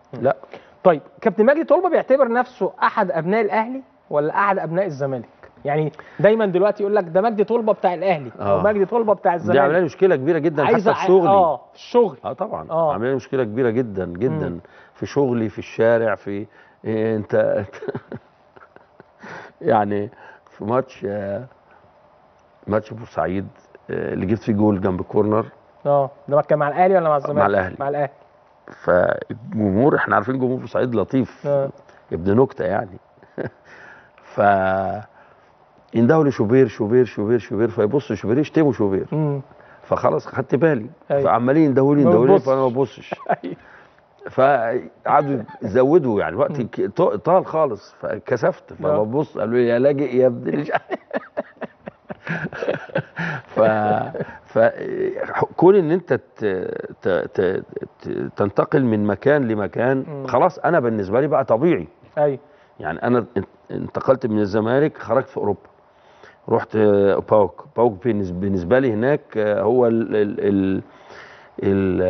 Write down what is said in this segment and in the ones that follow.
لا طيب كابتن مجدي طلبه بيعتبر نفسه احد ابناء الاهلي ولا احد ابناء الزمالك يعني دايما دلوقتي يقول لك ده مجدي طلبه بتاع الاهلي او آه. مجدي طلبه بتاع دي عامله الزمالك لي مشكله كبيره جدا عايز حتى في أع- شغلي اه في الشغل اه طبعا آه. عامله لي مشكله كبيره جدا جدا مم. في شغلي في الشارع في إيه انت يعني في ماتش آه، ماتش بورسعيد آه، اللي جبت فيه جول جنب كورنر اه ده كان مع الاهلي ولا مع الزمالك؟ مع الأهلي. مع الاهلي فالجمهور احنا عارفين جمهور بورسعيد لطيف آه. ابن نكته يعني ف يندهوا لي شوبير شوبير شوبير شوبير فيبص شوبير يشتموا شوبير مم. فخلاص خدت بالي أيوة. فعمالين يندهوا لي ما يندهوا لي بتبصش. فانا ما ببصش أيوة. فقعدوا يزودوا يعني الوقت ك- ط- طال خالص فكسفت فببص قالوا لي يا لاجئ يا ابن مش عارف. ف ف كون ان انت ت... ت... ت... ت... تنتقل من مكان لمكان مم. خلاص انا بالنسبه لي بقى طبيعي ايوه يعني انا ان- انتقلت من الزمالك خرجت في اوروبا رحت آه، باوك باوك بالنس- بالنسبه لي هناك آه، هو ال ال ال ال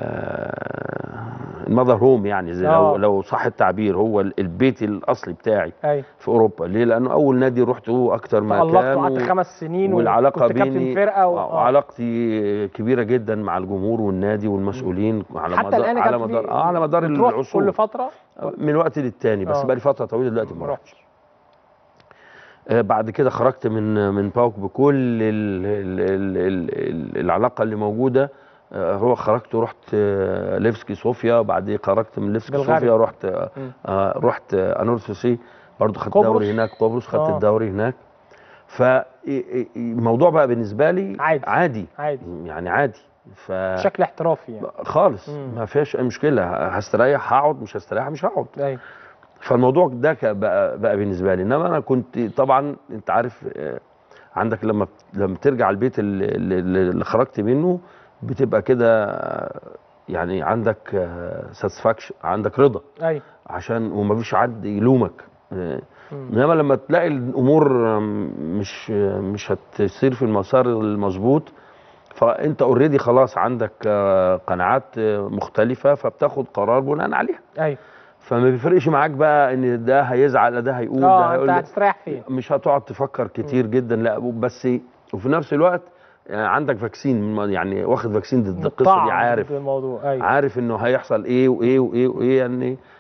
آه، المذر هوم يعني زي لو آه. لو صح التعبير هو ال- البيت الاصلي بتاعي ايوه في اوروبا ليه لانه اول نادي رحته اكتر مكان تألقت وقعدت و- خمس سنين والعلاقه وكنت كابتن بيني فرقه و... آه، وعلاقتي كبيره جدا مع الجمهور والنادي والمسؤولين على حتى مدار الان يا على كابتن مدار في- آه على مدار بتروح العصور كل فتره من وقت للتاني بس آه. بقى لي فتره طويله دلوقتي ما ما رحتش آه، بعد كده خرجت من من باوك بكل ال ال ال ال العلاقه اللي موجوده آه، هو خرجت ورحت آه، ليفسكي صوفيا وبعدين خرجت من ليفسكي بلغاريا. صوفيا رحت آه، مم. آه، رحت آه، انورثوسي برضه خدت قبرص. دوري هناك قبرص خدت آه. الدوري هناك فالموضوع بقى بالنسبه لي عادي. عادي عادي يعني عادي ف بشكل احترافي يعني خالص مم. ما فيهاش اي مشكله هستريح هقعد مش هستريح مش هقعد ايوه فالموضوع ده ك- بقى, بقى بالنسبه لي انما انا كنت طبعا انت عارف آه، عندك لما لما ترجع البيت اللي, اللي اللي خرجت منه بتبقى كده آه، يعني عندك ساتسفاكشن عندك رضا ايوه عشان ومفيش حد يلومك آه، مم. انما لما تلاقي الامور آم، مش آه، مش هتسير في المسار المظبوط فانت اوريدي خلاص عندك آه، قناعات آه، مختلفه فبتاخد قرار بناء عليها ايوه فما بيفرقش معاك بقى ان ده هيزعل ده هيقول ده اه هيقول انت هتستريح فين مش هتقعد تفكر كتير جدا لا بس وفي نفس الوقت يعني عندك فاكسين يعني واخد فاكسين ضد القصه دي مطعم عارف ضد الموضوع ايوه عارف انه هيحصل ايه وايه وايه وايه يعني